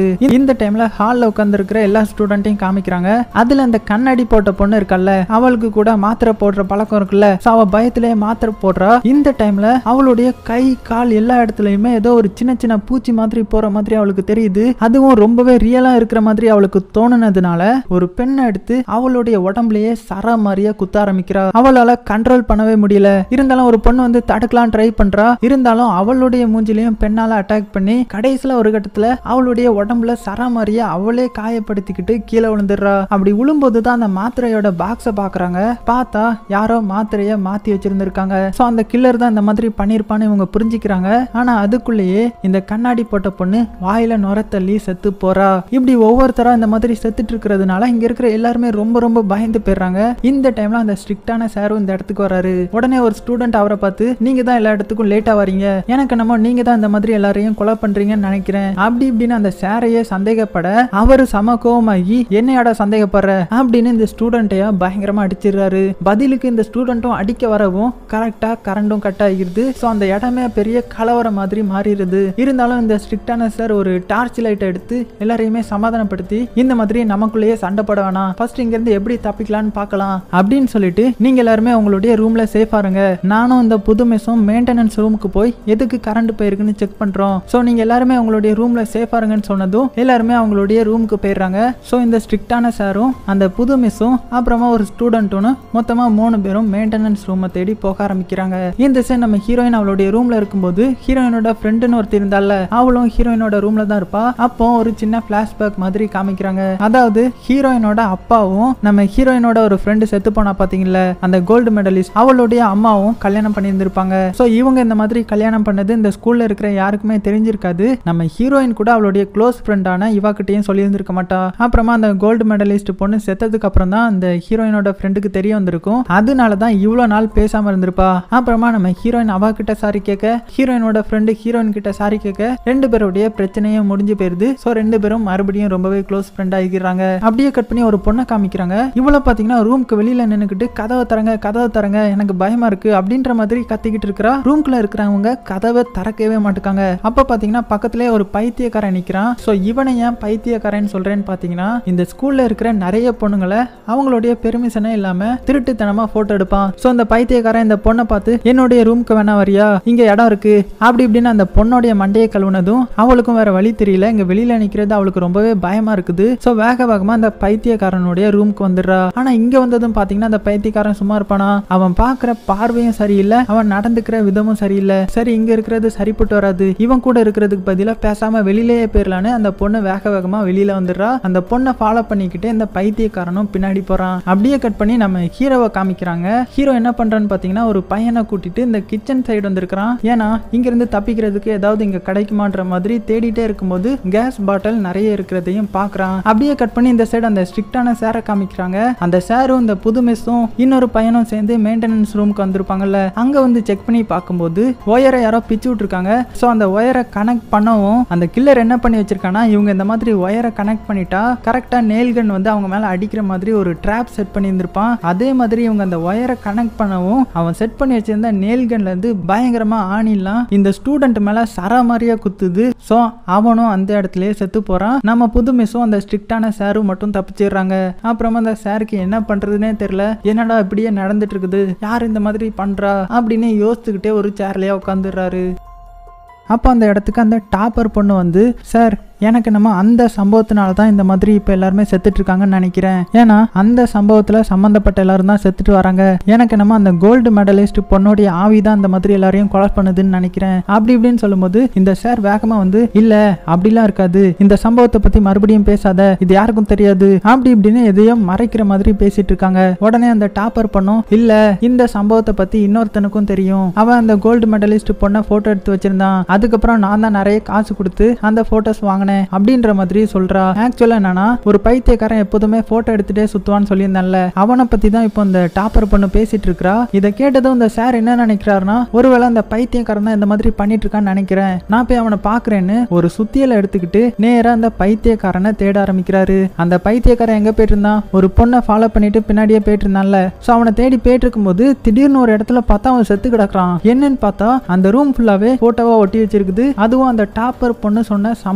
நடக்குது இந்த டைம்ல ஹால்ல உட்காந்துருக்கிற எல்லா ஸ்டூடெண்ட்டையும் காமிக்கிறாங்க அதுல அந்த கண்ணாடி போட்ட பொண்ணு இருக்கல்ல அவளுக்கு கூட மாத்திரை போடுற பழக்கம் இருக்குல்ல so அவ பயத்திலே மாத்திரை போடுறா இந்த டைம்ல அவளுடைய கை கால் எல்லா இடத்துலயுமே ஏதோ ஒரு சின்ன சின்ன பூச்சி மாதிரி போற மாதிரி அவளுக்கு தெரியுது அதுவும் ரொம்பவே ரியலா இருக்கிற மாதிரி அவளுக்கு தோணுனதுனால ஒரு பெண்ணை எடுத்து அவளுடைய உடம்புலயே சர மாதிரியே குத்த ஆரம்பிக்கிறா அவளால கண்ட்ரோல் பண்ணவே முடியல இருந்தாலும் ஒரு பொண்ணு வந்து தடுக்கலாம் ட்ரை பண்றா இருந்தாலும் அவளுடைய மூஞ்சிலையும் பெண்ணால அட்டாக் பண்ணி கடைசியில ஒரு கட்டத்துல அவளுடைய உடம்புல சர மாதிரியே அவளே காயப்படுத்திக்கிட்டு கீழே விழுந்துடுறா அப்படி விழும்போது தான் அந்த மாத்திரையோட பாக்ஸை பாக்குறாங்க பார்த்தா யாரோ மாத்திரைய மாத்தி வச்சிருந்திருக்காங்க சோ அந்த கில்லர் தான் இந்த மாதிரி பண்ணிருப்பான்னு இவங்க புரிஞ்சுக்கிறாங்க ஆனா அதுக்குள்ளேயே இந்த கண்ணாடி போட்ட பொண்ணு வாயில நுர தள்ளி செத்து போறா இப்படி ஒவ்வொருத்தரா இந்த மாதிரி செத்துட்டு இருக்கிறதுனால இங்க இருக்கிற எல்லாருமே ரொம்ப ரொம்ப பயந்து போயிடுறாங்க இந்த டைம்ல அந்த ஸ்ட்ரிக்டான சாரும் இந்த இடத்துக்கு வராரு உடனே ஒரு ஸ்டூடெண்ட் அவரை பார்த்து நீங்க தான் எல்லா இடத்துக்கும் லேட்டா வரீங்க எனக்கு நம்ம நீங்க தான் இந்த மாதிரி எல்லாரையும் கொலை பண்றீங்கன்னு நினைக்கிறேன் அப்படி இப்படின்னு அந்த சாரையே சந்தேகப்பட அவரு சம கோவமாகி என்னையாடா சந்தேகப்படுற அப்படின்னு இந்த ஸ்டூடெண்ட்டையா பயங்கரமா அடிச்சிடுறாரு பதிலுக்கு இந்த ஸ்டூடெண்ட்டும் அடிக்க வரவும் கரெக்டா கரண்டும் கட் ஆகிருது ஸோ அந்த இடமே பெரிய கலவரம் மாதிரி மாறிடுது இருந்தாலும் இந்த ஸ்ட்ரிக்டான சார் ஒரு டார்ச் லைட் எடுத்து எல்லாரையுமே சமாதானப்படுத்தி இந்த மாதிரி நமக்குள்ளேயே சண்டை போட வேணாம் ஃபர்ஸ்ட் இங்க இருந்து எப்படி தப்பிக்கலாம்னு பார்க்கலாம் அப்படின்னு சொல்லிட்டு நீங்க எல்லாருமே உங்களுடைய ரூம்ல சேஃபா இருங்க நானும் இந்த புது மெஸ்ஸும் மெயின்டெனன்ஸ் ரூமுக்கு போய் எதுக்கு கரண்ட் போயிருக்குன்னு செக் பண்றோம் ஸோ நீங்க எல்லாருமே உங்களுடைய ரூம்ல சேஃபா இருங்கன்னு சொன்னதும் எல்லாருமே அவங்களுடைய ரூமுக்கு போயிடுறாங்க ஸோ இந்த ஸ்ட்ரிக்டான சாரும் அந்த புது மிஸ்ஸும் அப்புறமா ஒரு ஸ்டூடெண்ட்டும் மொத்தமா மூணு பேரும் மெயின்டெனன்ஸ் ரூமை தேடி போக ஆரம்பிக்கிறாங்க இந்த சைடு நம்ம ஹீரோயின் அவளுடைய ரூம்ல இருக்கும்போது ஹீரோயினோட ஃப்ரெண்டுன்னு ஒருத்தர் இருந்தால அவளும் ஹீரோயினோட ரூம்ல தான் இருப்பா அப்போ ஒரு சின்ன பிளாஷ்பேக் மாதிரி காமிக்கிறாங்க அதாவது ஹீரோயினோட அப்பாவும் நம்ம ஹீரோயினோட ஒரு ஃப்ரெண்டு செத்து போனா பாத்தீங்கல்ல அந்த கோல்டு மெடலிஸ்ட் அவளுடைய அம்மாவும் கல்யாணம் பண்ணியிருந்திருப்பாங்க ஸோ இவங்க இந்த மாதிரி கல்யாணம் பண்ணது இந்த ஸ்கூல்ல இருக்கிற யாருக்குமே தெரிஞ்சிருக்காது நம்ம ஹீரோயின் கூட அவளுடைய க்ளோஸ் ஃப்ரெண்டான இவா கிட்டயும் சொல்லியிருந்திருக்க மாட்டா அப்புறமா அந்த கோல்டு மெடலிஸ்ட் பொண்ணு செத்ததுக்கு அப்புறம் தான் அந்த ஹீரோயினோட ஃப்ரெண்டுக்கு தெரிய வந்திருக்கும் அதனால தான் இவ்வளோ நாள் பேசாம இருந்திருப்பா அப்புறமா நம்ம ஹீரோயின் அவ கிட்ட சாரி கேட்க ஹீரோயினோட ஃப்ரெண்டு ஹீரோயின் கிட்ட சாரி கேட்க ரெண்டு பேருடைய பிரச்சனையும் முடிஞ்சு போயிருது ஸோ ரெண்டு பேரும் மறுபடியும் ரொம்பவே க்ளோஸ் ஃப்ரெண்ட் ஆகிக்கிறாங்க அப்படியே கட் பண்ணி ஒரு பொண்ணை காமிக்கிறாங்க இவ்வளோ பார்த்தீங்கன்னா ரூம்க்கு வெளியில நின்னுக்கிட்டு கதவை தரங்க கதவை தரங்க எனக்கு பயமா இருக்கு அப்படின்ற மாதிரி கத்திக்கிட்டு இருக்கிறா ரூம்குள்ள இருக்கிறவங்க கதவை திறக்கவே மாட்டுக்காங்க அப்ப பாத்தீங்கன்னா பக்கத்துலயே ஒரு பைத்தியக்காரன் நிக்கிறான் ஸோ இவனை ஏன் பைத்தியக்காரன் சொல்றேன்னு பாத்தீங்கன்னா இந்த ஸ்கூல்ல இருக்கிற நிறைய பொண்ணுங்களை அவங்களுடைய பெர்மிஷனே இல்லாம திருட்டுத்தனமா போட்டோ எடுப்பான் ஸோ அந்த பைத்தியக்காரன் இந்த பொண்ணை பார்த்து என்னுடைய ரூம்க்கு வேணா வரியா இங்க இடம் இருக்கு அப்படி இப்படின்னு அந்த பொண்ணோடைய மண்டையை கழுவுனதும் அவளுக்கும் வேற வழி தெரியல இங்க வெளியில நிக்கிறது அவளுக்கு ரொம்பவே பயமா இருக்குது ஸோ வேக வேகமா அந்த பைத்தியக்காரனுடைய ரூம்க்கு வந்துடுறா ஆனா இங்க வந்ததும் பாத்தீங்கன்னா அந்த பைத்தியக்காரன் சும்மா இருப்பானா அவன் பாக்குற பார்வையும் சரியில்லை அவன் நடந்துக்கிற விதமும் சரியில்லை சரி இங்க இருக்கிறது சரிப்பட்டு வராது இவன் கூட இருக்கிறதுக்கு பதிலா பேசாம வெளியிலேயே போயிடலான்னு அந்த பொண்ணு வேக வேகமா வெளியில வந்துடுறா அந்த பொண்ணை ஃபாலோ பண்ணிக்கிட்டு இந்த பைத்தியக்காரனும் பின்னாடி போறான் அப்படியே கட் பண்ணி நம்ம ஹீரோவை காமிக்கிறாங்க ஹீரோ என்ன பண்றான்னு பாத்தீங்கன்னா ஒரு பையனை கூட்டிட்டு இந்த கிச்சன் சைடு வந்திருக்கிறான் ஏன்னா இங்க இருந்து தப்பிக்கிறதுக்கு ஏதாவது இங்க கிடைக்குமான்ற மாதிரி தேடிட்டே இருக்கும்போது கேஸ் பாட்டில் நிறைய இருக்கிறதையும் பாக்குறான் அப்படியே கட் பண்ணி இந்த சைடு அந்த ஸ்ட்ரிக்டான சேரை காமிக்கிறாங்க அந்த சேரும் இந்த புது மெஸ்ஸும் இன்னொரு பையனும் சேர்ந்து மெயின்டெனன்ஸ் ரூமுக்கு வந்திருப்பாங்கல்ல அங்க வந்து செக் பண்ணி பார்க்கும்போது ஒயரை யாரோ பிச்சு விட்டுருக்காங்க ஸோ அந்த ஒயரை கனெக்ட் பண்ணவும் அந்த கில்லர் என்ன பண்ணி வச்சிருக்கானா இவங்க இந்த மாதிரி ஒயரை கனெக்ட் பண்ணிட்டா கரெக்டா நேல் கன் வந்து அவங்க மேல அடிக்கிற மாதிரி ஒரு ட்ராப் செட் பண்ணியிருந்திருப்பான் அதே மாதிரி இவங்க அந்த ஒயரை கனெக்ட் பண்ணவும் அவன் செட் பண்ணி வச்சிருந்த நேல் கன்ல இருந்து பயங்கரமா ஆணிலாம் இந்த ஸ்டூடெண்ட் மேல சர மாதிரியா குத்துது ஸோ அவனும் அந்த இடத்துலயே செத்து போறான் நம்ம புது மிஸ்ஸும் அந்த ஸ்ட்ரிக்டான சாரும் மட்டும் தப்பிச்சிடுறாங்க அப்புறமா அந்த சாருக்கு என்ன பண்றதுனே தெரியல என்னடா இப்படியே நடந்துட்டு இருக்குது யார் இந்த மாதிரி பண்றா அப்படின்னு யோசிச்சுக்கிட்டே ஒரு சேர்லயே உட்காந்துடுறாரு அப்போ அந்த இடத்துக்கு அந்த டாப்பர் பொண்ணு வந்து சார் எனக்கு நம்ம அந்த சம்பவத்தினால தான் இந்த மாதிரி இப்போ எல்லாருமே செத்துட்டு இருக்காங்கன்னு நினைக்கிறேன் ஏன்னா அந்த சம்பவத்தில் சம்மந்தப்பட்ட எல்லாரும் தான் செத்துட்டு வராங்க எனக்கு நம்ம அந்த கோல்டு மெடலிஸ்ட் பொண்ணுடைய ஆவி தான் இந்த மாதிரி எல்லாரையும் கொலை பண்ணுதுன்னு நினைக்கிறேன் அப்படி இப்படின்னு சொல்லும்போது இந்த சார் வேகமாக வந்து இல்லை அப்படிலாம் இருக்காது இந்த சம்பவத்தை பற்றி மறுபடியும் பேசாத இது யாருக்கும் தெரியாது அப்படி இப்படின்னு எதையும் மறைக்கிற மாதிரி பேசிட்டு இருக்காங்க உடனே அந்த டாப்பர் பண்ணும் இல்ல இந்த சம்பவத்தை பத்தி இன்னொருத்தனுக்கும் தெரியும் அவன் அந்த கோல்டு மெடலிஸ்ட் பொண்ணை போட்டோ எடுத்து வச்சிருந்தான் அதுக்கப்புறம் நான் தான் நிறைய காசு கொடுத்து அந்த போட்டோஸ் வாங்கினேன் அப்படின்ற மாதிரி சொல்றா ஆக்சுவலா என்னன்னா ஒரு பைத்தியக்காரன் எப்போதுமே போட்டோ எடுத்துட்டே சுத்துவான்னு சொல்லியிருந்தான்ல அவனை பத்தி தான் இப்போ இந்த டாப்பர் பொண்ணு பேசிட்டு இருக்கா இதை கேட்டதும் இந்த சார் என்ன நினைக்கிறாருன்னா ஒருவேளை அந்த பைத்தியக்காரன் தான் இந்த மாதிரி பண்ணிட்டு இருக்கான்னு நினைக்கிறேன் நான் போய் அவனை பாக்குறேன்னு ஒரு சுத்தியலை எடுத்துக்கிட்டு நேரா அந்த பைத்தியக்காரனை தேட ஆரம்பிக்கிறாரு அந்த பைத்தியக்காரன் எங்க போயிட்டு இருந்தான் ஒரு பொண்ணை ஃபாலோ பண்ணிட்டு பின்னாடியே போயிட்டு இருந்தான்ல ஸோ அவனை தேடி போயிட்டு இருக்கும்போது திடீர்னு ஒரு இடத்துல பார்த்தா அவன் செத்து கிடக்குறான் என்னன்னு பார்த்தா அந்த ரூம் ஃபுல்லாவே போட்டோவா ஒட்டி வச்சிருக்குது அதுவும் அந்த டாப்பர் பொண்ணு சொன்ன சம்பவத்தை பத்தி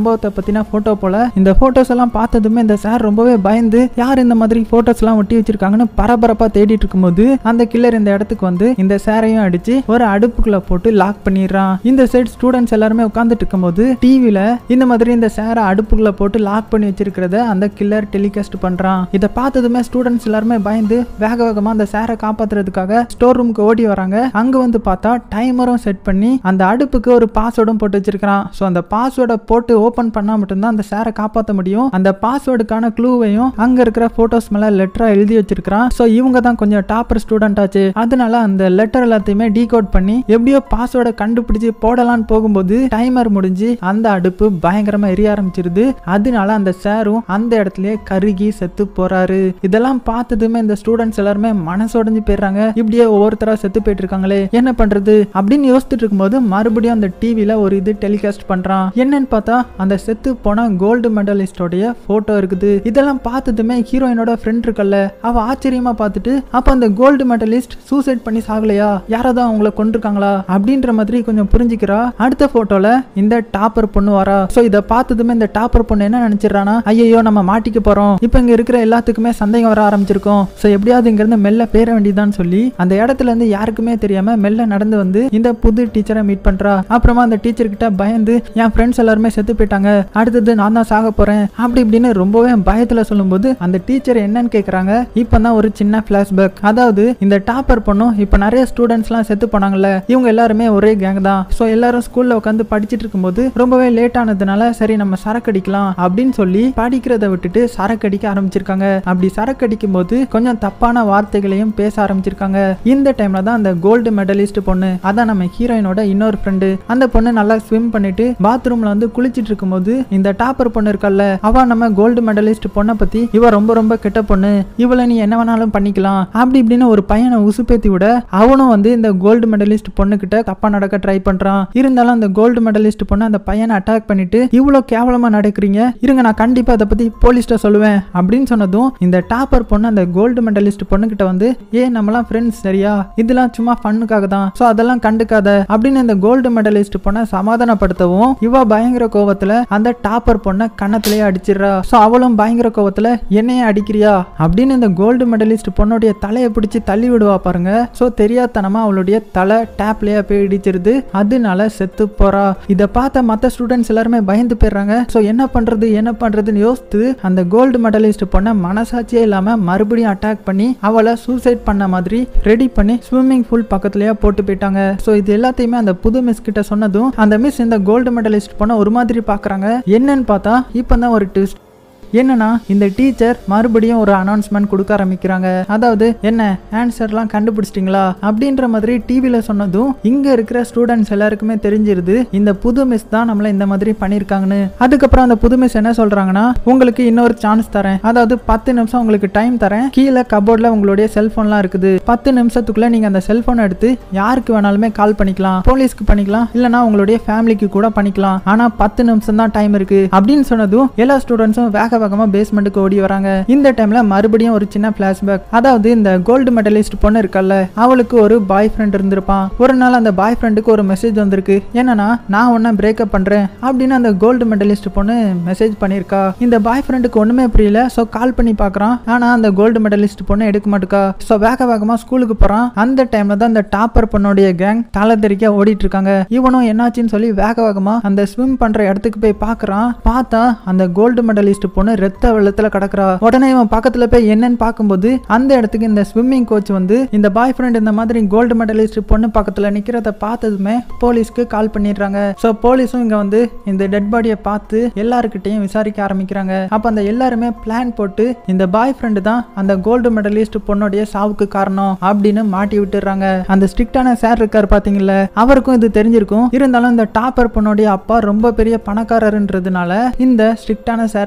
பத்தின போட்டோ போல இந்த போட்டோஸ் எல்லாம் பார்த்ததுமே இந்த சார் ரொம்பவே பயந்து யார் இந்த மாதிரி போட்டோஸ் எல்லாம் ஒட்டி வச்சிருக்காங்கன்னு பரபரப்பா தேடிட்டு இருக்கும்போது அந்த கில்லர் இந்த இடத்துக்கு வந்து இந்த சாரையும் அடிச்சு ஒரு அடுப்புக்குள்ள போட்டு லாக் பண்ணிடுறான் இந்த சைடு ஸ்டூடெண்ட்ஸ் எல்லாருமே உட்காந்துட்டு இருக்கும்போது டிவில இந்த மாதிரி இந்த சேரை அடுப்புக்குள்ள போட்டு லாக் பண்ணி வச்சிருக்கிறத அந்த கில்லர் டெலிகாஸ்ட் பண்றான் இதை பார்த்ததுமே ஸ்டூடெண்ட்ஸ் எல்லாருமே பயந்து வேக வேகமா அந்த சேரை காப்பாத்துறதுக்காக ஸ்டோர் ரூமுக்கு ஓடி வராங்க அங்க வந்து பார்த்தா டைமரும் செட் பண்ணி அந்த அடுப்புக்கு ஒரு பாஸ்வேர்டும் போட்டு வச்சிருக்கான் ஸோ அந்த பாஸ்வேர்டை போட்டு ஓபன் பண்ணா மட்டும்தான் அந்த சேரை காப்பாற்ற முடியும் அந்த பாஸ்வேர்டுக்கான க்ளூவையும் அங்க இருக்கிற போட்டோஸ் மேல லெட்டரா எழுதி வச்சிருக்கான் ஸோ இவங்க தான் கொஞ்சம் டாப்பர் ஸ்டூடெண்ட் ஆச்சு அதனால அந்த லெட்டர் எல்லாத்தையுமே டீகோட் பண்ணி எப்படியோ பாஸ்வேர்டை கண்டுபிடிச்சு போடலான்னு போகும்போது டைமர் முடிஞ்சு அந்த அடுப்பு பயங்கரமா எரிய ஆரம்பிச்சிருது அதனால அந்த சாரும் அந்த இடத்துலயே கருகி செத்து போறாரு இதெல்லாம் பார்த்ததுமே இந்த ஸ்டூடெண்ட்ஸ் எல்லாருமே மனசோடைஞ்சு போயிடுறாங்க இப்படியே ஒவ்வொருத்தரா செத்து போயிட்டு இருக்காங்களே என்ன பண்றது அப்படின்னு யோசிச்சுட்டு இருக்கும்போது மறுபடியும் அந்த டிவில ஒரு இது டெலிகாஸ்ட் பண்றான் என்னன்னு பார்த்தா அந்த செத்து போன கோல்டு மெடலிஸ்டோடைய போட்டோ இருக்குது இதெல்லாம் பார்த்ததுமே ஹீரோயினோட ஃப்ரெண்ட் இருக்கல்ல அவ ஆச்சரியமா பார்த்துட்டு அப்ப அந்த கோல்டு மெடலிஸ்ட் சூசைட் பண்ணி சாகலையா யாராவது அவங்கள கொண்டிருக்காங்களா அப்படின்ற மாதிரி கொஞ்சம் புரிஞ்சுக்கிறா அடுத்த போட்டோல இந்த டாப்பர் பொண்ணு வரா சோ இத பார்த்ததுமே இந்த டாப்பர் பொண்ணு என்ன நினைச்சிடறானா ஐயோ நம்ம மாட்டிக்க போறோம் இப்போ இங்க இருக்கிற எல்லாத்துக்குமே சந்தேகம் வர ஆரம்பிச்சிருக்கோம் சோ எப்படியாவது இங்க இருந்து மெல்ல பேர வேண்டியதான்னு சொல்லி அந்த இடத்துல இருந்து யாருக்குமே தெரியாம மெல்ல நடந்து வந்து இந்த புது டீச்சரை மீட் பண்றா அப்புறமா அந்த டீச்சர் கிட்ட பயந்து என் ஃப்ரெண்ட்ஸ் எல்லாருமே செத்து போயிட்டாங்க அடுத்தது நான் தான் சாக போறேன் அப்படி இப்படின்னு ரொம்பவே பயத்துல சொல்லும்போது அந்த டீச்சர் என்னன்னு கேக்குறாங்க இப்பதான் ஒரு சின்ன பிளாஷ்பேக் அதாவது இந்த டாப்பர் பொண்ணும் இப்ப நிறைய ஸ்டூடெண்ட்ஸ்லாம் செத்து போனாங்கல்ல இவங்க எல்லாருமே ஒரே கேங் தான் ஸோ எல்லாரும் ஸ்கூல்ல உட்காந்து படிச்சிட்டு இருக்கும்போது ரொம்பவே லேட் ஆனதுனால சரி நம்ம சரக்கு அடிக்கலாம் அப்படின்னு சொல்லி படிக்கிறத விட்டுட்டு சரக்கு அடிக்க ஆரம்பிச்சிருக்காங்க அப்படி சரக்கு அடிக்கும் போது கொஞ்சம் தப்பான வார்த்தைகளையும் பேச ஆரம்பிச்சிருக்காங்க இந்த டைம்ல தான் அந்த கோல்டு மெடலிஸ்ட் பொண்ணு அதான் நம்ம ஹீரோயினோட இன்னொரு ஃப்ரெண்டு அந்த பொண்ணு நல்லா ஸ்விம் பண்ணிட்டு பாத்ரூம்ல வந்து குளிச்சிட்டு இருக்கும்போது இந்த டாப்பர் பொண்ணு இருக்கல்ல அவ நம்ம கோல்டு மெடலிஸ்ட் பொண்ணை பத்தி இவ ரொம்ப ரொம்ப கெட்ட பொண்ணு இவளை நீ என்ன வேணாலும் பண்ணிக்கலாம் அப்படி இப்படின்னு ஒரு பையனை உசுப்பேத்தி விட அவனும் வந்து இந்த கோல்டு மெடலிஸ்ட் பொண்ணு கிட்ட தப்பா நடக்க ட்ரை பண்றான் இருந்தாலும் அந்த கோல்டு மெடலிஸ்ட் பொண்ணு அந்த பையனை அட்டாக் பண்ணிட்டு இவ்வளவு கேவலமா நடக்கிறீங்க இருங்க நான் கண்டிப்பா அதை பத்தி போலீஸ்ட சொல்லுவேன் அப்படின்னு சொன்னதும் இந்த டாப்பர் பொண்ணு அந்த கோல்டு மெடலிஸ்ட் பொண்ணு கிட்ட வந்து ஏ நம்மலாம் ஃப்ரெண்ட்ஸ் சரியா இதெல்லாம் சும்மா ஃபன்னுக்காக தான் ஸோ அதெல்லாம் கண்டுக்காத அப்படின்னு இந்த கோல்டு மெடலிஸ்ட் பொண்ணை சமாதானப்படுத்தவும் இவ பயங்கர கோவத்துல அந்த டாப்பர் பொண்ணை கன்னத்திலேயே அடிச்சிடுறா ஸோ அவளும் பயங்கர கோவத்துல என்னையே அடிக்கிறியா அப்படின்னு இந்த கோல்டு மெடலிஸ்ட் பொண்ணுடைய தலையை பிடிச்சி தள்ளி விடுவா பாருங்க ஸோ தெரியாதனமா அவளுடைய தலை டேப்லயே போய் இடிச்சிருது அதனால செத்து போறா இதை பார்த்த மற்ற ஸ்டூடெண்ட்ஸ் எல்லாருமே பயந்து போயிடுறாங்க ஸோ என்ன பண்றது என்ன பண்றதுன்னு யோசித்து அந்த கோல்டு மெடலிஸ்ட் பொண்ணை மனசாட்சியே இல்லாம மறுபடியும் அட்டாக் பண்ணி அவளை சூசைட் பண்ண மாதிரி ரெடி பண்ணி ஸ்விம்மிங் பூல் பக்கத்துலயே போட்டு போயிட்டாங்க ஸோ இது எல்லாத்தையுமே அந்த புது மிஸ் கிட்ட சொன்னதும் அந்த மிஸ் இந்த கோல்டு மெடலிஸ்ட் பொண்ணை ஒரு மாதிரி பாக்குறாங்க என்னன்னு பார்த்தா இப்பதான் ஒரு ட்விஸ்ட் என்னன்னா இந்த டீச்சர் மறுபடியும் ஒரு அனௌன்ஸ்மெண்ட் கொடுக்க ஆரம்பிக்கிறாங்க அதாவது என்ன ஆன்சர்லாம் கண்டுபிடிச்சிட்டிங்களா அப்படின்ற மாதிரி டிவியில் சொன்னதும் இங்க இருக்கிற ஸ்டூடெண்ட்ஸ் எல்லாருக்குமே தெரிஞ்சிருது இந்த புது மிஸ் தான் நம்மள இந்த மாதிரி பண்ணியிருக்காங்கன்னு அதுக்கப்புறம் அந்த புது மிஸ் என்ன சொல்றாங்கன்னா உங்களுக்கு இன்னொரு சான்ஸ் தரேன் அதாவது பத்து நிமிஷம் உங்களுக்கு டைம் தரேன் கீழே கபோர்டில் உங்களுடைய செல்போன்லாம் இருக்குது பத்து நிமிஷத்துக்குள்ள நீங்க அந்த செல்போனை எடுத்து யாருக்கு வேணாலுமே கால் பண்ணிக்கலாம் போலீஸ்க்கு பண்ணிக்கலாம் இல்லைனா உங்களுடைய ஃபேமிலிக்கு கூட பண்ணிக்கலாம் ஆனா பத்து நிமிஷம் தான் டைம் இருக்கு அப்படின்னு சொன்னதும் எல்லா ஸ்டூடெண்ட்ஸும் வேக வேகமா பேஸ்மெண்ட்டுக்கு ஓடி வராங்க இந்த டைம்ல மறுபடியும் ஒரு சின்ன பிளாஷ்பேக் அதாவது இந்த கோல்டு மெடலிஸ்ட் பொண்ணு இருக்கல்ல அவளுக்கு ஒரு பாய் ஃப்ரெண்ட் இருந்திருப்பான் ஒரு நாள் அந்த பாய் ஃப்ரெண்டுக்கு ஒரு மெசேஜ் வந்திருக்கு என்னன்னா நான் உன்ன பிரேக்கப் பண்றேன் அப்படின்னு அந்த கோல்டு மெடலிஸ்ட் பொண்ணு மெசேஜ் பண்ணிருக்கா இந்த பாய் ஃப்ரெண்டுக்கு ஒண்ணுமே புரியல சோ கால் பண்ணி பாக்குறான் ஆனா அந்த கோல்டு மெடலிஸ்ட் பொண்ணு எடுக்க மாட்டுக்கா சோ வேக வேகமா ஸ்கூலுக்கு போறான் அந்த டைம்ல தான் அந்த டாப்பர் பொண்ணுடைய கேங் தலை தெறிக்க ஓடிட்டு இருக்காங்க இவனும் என்னாச்சுன்னு சொல்லி வேக வேகமா அந்த ஸ்விம் பண்ற இடத்துக்கு போய் பாக்குறான் பார்த்தா அந்த கோல்டு மெடலிஸ்ட் பொண்ணு ரத்த வெள்ளத்துல கிடக்குறா உடனே இவன் பக்கத்துல போய் என்னன்னு பார்க்கும்போது அந்த இடத்துக்கு இந்த ஸ்விம்மிங் கோச் வந்து இந்த பாய் ஃப்ரெண்ட் இந்த மாதிரி கோல்டு மெடலிஸ்ட் பொண்ணு பக்கத்துல நிக்கிறத பார்த்ததுமே போலீஸ்க்கு கால் பண்ணிடுறாங்க சோ போலீஸும் இங்க வந்து இந்த டெட் பாடியை பார்த்து எல்லாருக்கிட்டையும் விசாரிக்க ஆரம்பிக்கிறாங்க அப்ப அந்த எல்லாருமே பிளான் போட்டு இந்த பாய் ஃப்ரெண்டு தான் அந்த கோல்டு மெடலிஸ்ட் பொண்ணுடைய சாவுக்கு காரணம் அப்படின்னு மாட்டி விட்டுறாங்க அந்த ஸ்ட்ரிக்டான சார் இருக்காரு பாத்தீங்கல்ல அவருக்கும் இது தெரிஞ்சிருக்கும் இருந்தாலும் இந்த டாப்பர் பொண்ணுடைய அப்பா ரொம்ப பெரிய பணக்காரர்ன்றதுனால இந்த ஸ்ட்ரிக்டான சாரையும் விலக்கி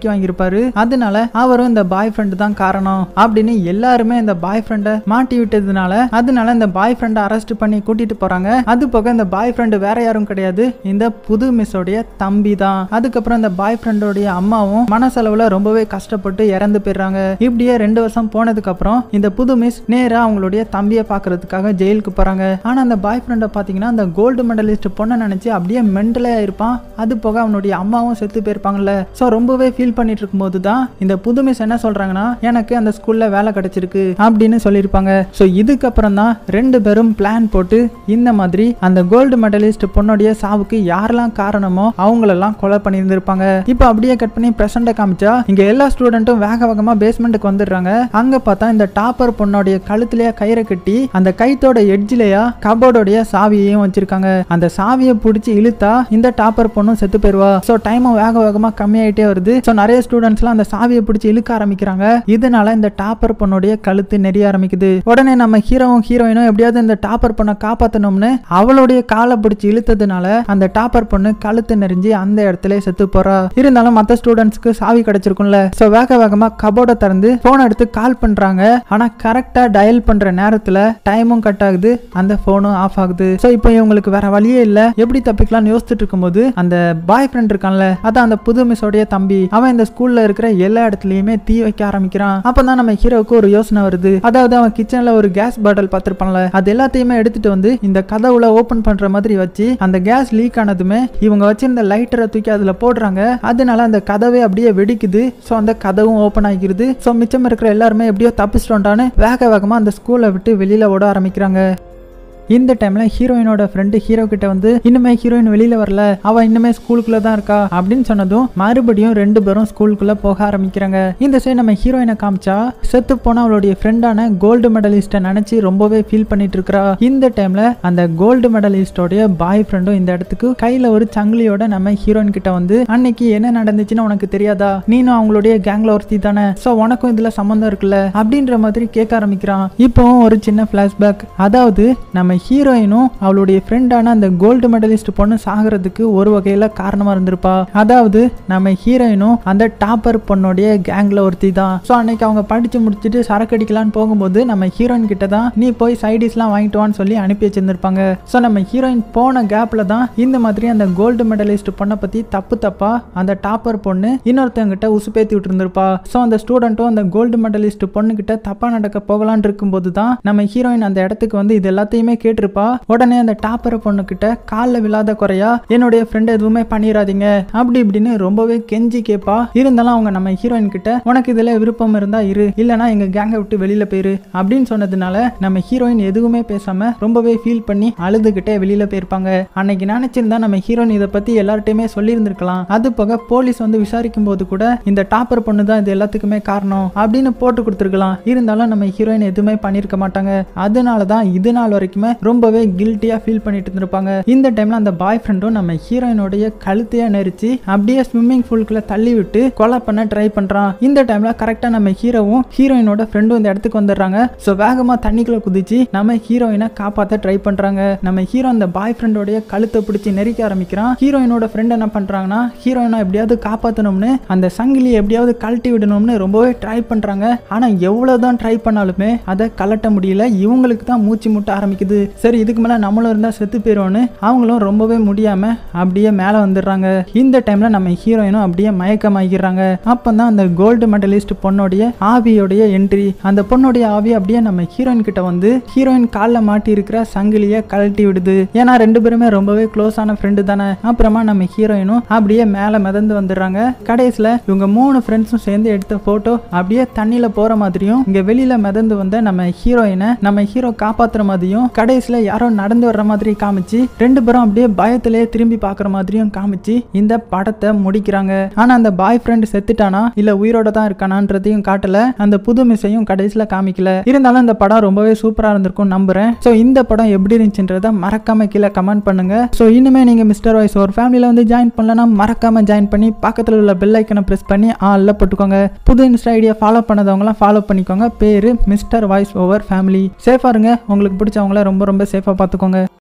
அடிக்க வாங்கியிருப்பாரு அதனால அவரும் இந்த பாய் ஃப்ரெண்டு தான் காரணம் அப்படின்னு எல்லாருமே இந்த பாய் ஃப்ரெண்டை மாட்டி விட்டதுனால அதனால இந்த பாய் ஃப்ரெண்டை அரெஸ்ட் பண்ணி கூட்டிட்டு போறாங்க அது போக இந்த பாய் ஃப்ரெண்டு வேற யாரும் கிடையாது இந்த புது மிஸ்ஸோடைய தம்பி தான் அதுக்கப்புறம் இந்த பாய் ஃப்ரெண்டோடைய அம்மாவும் மனசளவுல ரொம்பவே கஷ்டப்பட்டு இறந்து போயிடுறாங்க இப்படியே ரெண்டு வருஷம் போனதுக்கு அப்புறம் இந்த புது மிஸ் நேரா அவங்களுடைய தம்பியை பார்க்கறதுக்காக ஜெயிலுக்கு போறாங்க ஆனா அந்த பாய் ஃப்ரெண்டை பாத்தீங்கன்னா அந்த கோல்டு மெடலிஸ்ட் பொண்ணை நினைச்சு அப்படியே மென்டலே இருப்பான் அது போக அவனுடைய அம்மாவும் செத்து போயிருப்பாங்கல்ல ஸோ ரொம்பவே ஃபீல் பண்ணிட்டு இருக்கும்போது தான் இந்த புது மிஸ் என்ன சொல்றாங்கன்னா எனக்கு அந்த ஸ்கூல்ல வேலை கிடைச்சிருக்கு அப்படின்னு சொல்லியிருப்பாங்க ஸோ இதுக்கப்புறம் தான் ரெண்டு பேரும் பிளான் போட்டு இந்த மாதிரி அந்த கோல்டு மெடலிஸ்ட் பொண்ணுடைய சாவுக்கு யாரெல்லாம் காரணமோ அவங்களெல்லாம் கொலை பண்ணியிருந்திருப்பாங்க இப்போ அப்படியே கட் பண்ணி ப்ரெசண்ட்டை காமிச்சா இங்க எல்லா ஸ்டூடெண்ட்டும் வேக வேகமா பேஸ்மெண்ட்டுக்கு வந்துடுறாங்க அங்க பார்த்தா இந்த டாப்பர் பொண்ணோடைய கழுத்துலயே கயிறை கட்டி அந்த கைத்தோட எட்ஜிலேயா கபோர்டோடைய சாவியையும் வச்சிருக்காங்க அந்த சாவியை பிடிச்சி இழுத்தா இந்த டாப்பர் பொண்ணும் செத்து போயிருவா ஸோ டைமும் வேக வேகமா கம்மியாயிட்டே வருது ஸோ நிறைய ஸ்டூடெண்ட்ஸ்லாம் அந்த சாவியை பிடிச்சி இழுக்க ஆரம்பிக்கிறாங்க இதனால இந்த டாப்பர் பொண்ணுடைய கழுத்து நெறிய ஆரம்பிக்குது உடனே நம்ம ஹீரோவும் ஹீரோயினும் எப்படியாவது இந்த டாப்பர் பொண்ணை காப்பாத்தணும்னு அவளுடைய காலை பிடிச்சி இழுத்ததுனால அந்த டாப்பர் பொண்ணு கழுத்து நெறிஞ்சு அந்த இடத்துல செத்து போறா இருந்தாலும் மற்ற ஸ்டூடெண்ட்ஸ்க்கு சாவி கிடைச்சிருக்கும்ல ஸோ வேக வேகமா கபோர்டை திறந்து போன் எடுத்து கால் பண்றாங்க ஆனா கரெக்டா டயல் பண்ற நேரத்துல டைமும் கட் ஆகுது அந்த போனும் ஆஃப் ஆகுது ஸோ இப்போ இவங்களுக்கு வேற வழியே இல்ல எப்படி தப்பிக்கலாம்னு யோசிச்சுட்டு இருக்கும்போது அந்த பாய் ஃப்ரெண்ட் இருக்கான்ல அதான் அந்த புது மிஸ்ஸோடைய தம்பி அவன் இந்த ஸ்கூல்ல இருக்கிற எல்லா இடத்துலயுமே தீ வைக்க ஆரம்பிக்கிறான் அப்பதான் நம்ம ஹீரோவுக்கு ஒரு யோசனை வருது அதாவது அவன் கிச்சன்ல ஒரு கேஸ் பாட்டில் பார்த்திருப்பான்ல அது எல்லாத்தையுமே எடுத்துட்டு வந்து இந்த கதவுல ஓபன் பண்ற மாதிரி வச்சு அந்த கேஸ் லீக் ஆனதுமே இவங்க வச்சிருந்த லைட்டரை தூக்கி அதுல போடுறாங்க அதனால அந்த கதவே அப்படியே வெடிக்குது ஸோ அந்த கதவும் ஓப்பன் ஆகிருது ஸோ மிச்சம் இருக்கிற எல்லாருமே எப்படியோ தப்பிச்சிட்டோண்டான்னு வேக வேகமா அந்த ஸ்கூலை விட்டு வெளியில ஓட ஆரம்பிக்கிறாங்க இந்த டைம்ல ஹீரோயினோட ஃப்ரெண்டு ஹீரோ கிட்ட வந்து இன்னுமே ஹீரோயின் வெளியில வரல அவ இன்னுமே ஸ்கூலுக்குள்ள தான் இருக்கா அப்படின்னு சொன்னதும் மறுபடியும் ரெண்டு பேரும் ஸ்கூலுக்குள்ள போக ஆரம்பிக்கிறாங்க இந்த சைடு நம்ம ஹீரோயினை காமிச்சா செத்து போன அவளுடைய ஃப்ரெண்டான கோல்டு மெடலிஸ்ட நினைச்சு ரொம்பவே ஃபீல் பண்ணிட்டு இருக்கா இந்த டைம்ல அந்த கோல்டு மெடலிஸ்டோடைய பாய் ஃப்ரெண்டும் இந்த இடத்துக்கு கையில ஒரு சங்கிலியோட நம்ம ஹீரோயின் கிட்ட வந்து அன்னைக்கு என்ன நடந்துச்சுன்னு உனக்கு தெரியாதா நீனும் அவங்களுடைய கேங்ல ஒருத்தி தானே சோ உனக்கும் இதுல சம்மந்தம் இருக்குல்ல அப்படின்ற மாதிரி கேட்க ஆரம்பிக்கிறான் இப்போ ஒரு சின்ன பிளாஷ்பேக் அதாவது நம்ம ஹீரோயினும் அவளுடைய ஃப்ரெண்டான அந்த கோல்டு மெடலிஸ்ட் பொண்ணு சாகிறதுக்கு ஒரு வகையில காரணமா இருந்திருப்பா அதாவது நம்ம ஹீரோயினும் அந்த டாப்பர் பொண்ணுடைய கேங்ல ஒருத்தி தான் ஸோ அன்னைக்கு அவங்க படிச்சு முடிச்சுட்டு சரக்கு அடிக்கலான்னு போகும்போது நம்ம ஹீரோயின் கிட்ட தான் நீ போய் சைடிஸ்லாம் வாங்கிட்டு வான்னு சொல்லி அனுப்பி வச்சிருந்திருப்பாங்க ஸோ நம்ம ஹீரோயின் போன கேப்ல தான் இந்த மாதிரி அந்த கோல்டு மெடலிஸ்ட் பொண்ணை பத்தி தப்பு தப்பா அந்த டாப்பர் பொண்ணு இன்னொருத்தவங்கிட்ட உசுப்பேத்தி விட்டுருந்திருப்பா ஸோ அந்த ஸ்டூடெண்ட்டும் அந்த கோல்டு மெடலிஸ்ட் பொண்ணு கிட்ட தப்பா நடக்க போகலான்னு இருக்கும்போது தான் நம்ம ஹீரோயின் அந்த இடத்துக்கு வந்து இது எல்லாத்தையுமே கேட்டிருப்பா உடனே அந்த டாப்பர் பொண்ணு கிட்ட காலில் விழாத குறையா என்னுடைய ஃப்ரெண்ட் எதுவுமே பண்ணிடாதீங்க அப்படி இப்படின்னு ரொம்பவே கெஞ்சி கேட்பா இருந்தாலும் அவங்க நம்ம ஹீரோயின் கிட்ட உனக்கு இதுல விருப்பம் இருந்தா இரு இல்லனா எங்க கேங்கை விட்டு வெளியில போயிரு அப்படின்னு சொன்னதுனால நம்ம ஹீரோயின் எதுவுமே பேசாம ரொம்பவே ஃபீல் பண்ணி அழுதுகிட்டே வெளியில போயிருப்பாங்க அன்னைக்கு நினைச்சிருந்தா நம்ம ஹீரோயின் இதை பத்தி எல்லார்ட்டையுமே சொல்லியிருந்திருக்கலாம் அது போக போலீஸ் வந்து விசாரிக்கும் போது கூட இந்த டாப்பர் பொண்ணு தான் இது எல்லாத்துக்குமே காரணம் அப்படின்னு போட்டு கொடுத்துருக்கலாம் இருந்தாலும் நம்ம ஹீரோயின் எதுவுமே பண்ணியிருக்க மாட்டாங்க அதனால தான் இது நாள் வரைக்குமே ரொம்பவே கில்ட்டியா ஃபீல் பண்ணிட்டு இருந்திருப்பாங்க இந்த டைம்ல அந்த பாய் ஃப்ரெண்டும் நம்ம ஹீரோயினோடைய கழுத்தையே நெரிச்சு அப்படியே ஸ்விம்மிங் பூலுக்குள்ள தள்ளி விட்டு கொலை பண்ண ட்ரை பண்றான் இந்த டைம்ல கரெக்டா நம்ம ஹீரோவும் ஹீரோயினோட ஃப்ரெண்டும் இந்த இடத்துக்கு வந்துடுறாங்க ஸோ வேகமா தண்ணிக்குள்ள குதிச்சு நம்ம ஹீரோயினை காப்பாத்த ட்ரை பண்றாங்க நம்ம ஹீரோ அந்த பாய் ஃப்ரெண்டோடைய கழுத்தை பிடிச்சி நெரிக்க ஆரம்பிக்கிறான் ஹீரோயினோட ஃப்ரெண்ட் என்ன பண்றாங்கன்னா ஹீரோயினை எப்படியாவது காப்பாத்தணும்னு அந்த சங்கிலி எப்படியாவது கழட்டி விடணும்னு ரொம்பவே ட்ரை பண்றாங்க ஆனா எவ்வளவுதான் ட்ரை பண்ணாலுமே அதை கலட்ட முடியல இவங்களுக்கு தான் மூச்சு முட்ட ஆரம்பிக்குது சரி இதுக்கு மேல நம்மளும் இருந்தா செத்து போயிடும்னு அவங்களும் ரொம்பவே முடியாம அப்படியே மேல வந்துடுறாங்க இந்த டைம்ல நம்ம ஹீரோயினும் அப்படியே மயக்கமாகிடுறாங்க அப்பதான் அந்த கோல்டு மெடலிஸ்ட் பொண்ணுடைய ஆவியோடைய என்ட்ரி அந்த பொண்ணுடைய ஆவி அப்படியே நம்ம ஹீரோயின் கிட்ட வந்து ஹீரோயின் காலில் மாட்டி இருக்கிற சங்கிலியை கழட்டி விடுது ஏன்னா ரெண்டு பேருமே ரொம்பவே க்ளோஸ் ஆன ஃப்ரெண்டு தானே அப்புறமா நம்ம ஹீரோயினும் அப்படியே மேலே மிதந்து வந்துடுறாங்க கடைசியில் இவங்க மூணு ஃப்ரெண்ட்ஸும் சேர்ந்து எடுத்த போட்டோ அப்படியே தண்ணியில போற மாதிரியும் இங்க வெளியில மிதந்து வந்த நம்ம ஹீரோயினை நம்ம ஹீரோ காப்பாத்துற மாதிரியும் கடைசியில் யாரோ நடந்து வர்ற மாதிரி காமிச்சு ரெண்டு பேரும் அப்படியே பயத்திலேயே திரும்பி பார்க்குற மாதிரியும் காமிச்சு இந்த படத்தை முடிக்கிறாங்க ஆனா அந்த பாய் ஃப்ரெண்ட் செத்துட்டானா இல்ல உயிரோட தான் இருக்கானான்றதையும் காட்டல அந்த புது மிஸ்ஸையும் கடைசியில் காமிக்கல இருந்தாலும் இந்த படம் ரொம்பவே சூப்பரா இருந்திருக்கும் நம்புறேன் ஸோ இந்த படம் எப்படி இருந்துச்சுன்றத மறக்காம கீழே கமெண்ட் பண்ணுங்க ஸோ இனிமே நீங்க மிஸ்டர் வாய்ஸ் ஒரு ஃபேமிலியில வந்து ஜாயின் பண்ணலன்னா மறக்காம ஜாயின் பண்ணி பக்கத்துல உள்ள பெல் ஐக்கனை பிரஸ் பண்ணி ஆல்ல போட்டுக்கோங்க புது இன்ஸ்டா ஐடியா ஃபாலோ பண்ணதவங்களாம் ஃபாலோ பண்ணிக்கோங்க பேரு மிஸ்டர் வாய்ஸ் ஓவர் ஃபேமிலி சேஃபா இருங்க உங்களுக்கு பிடிச்சவங்கள ரொம்ப ரொம்ப சேஃபா பார்த்துக்கோங்க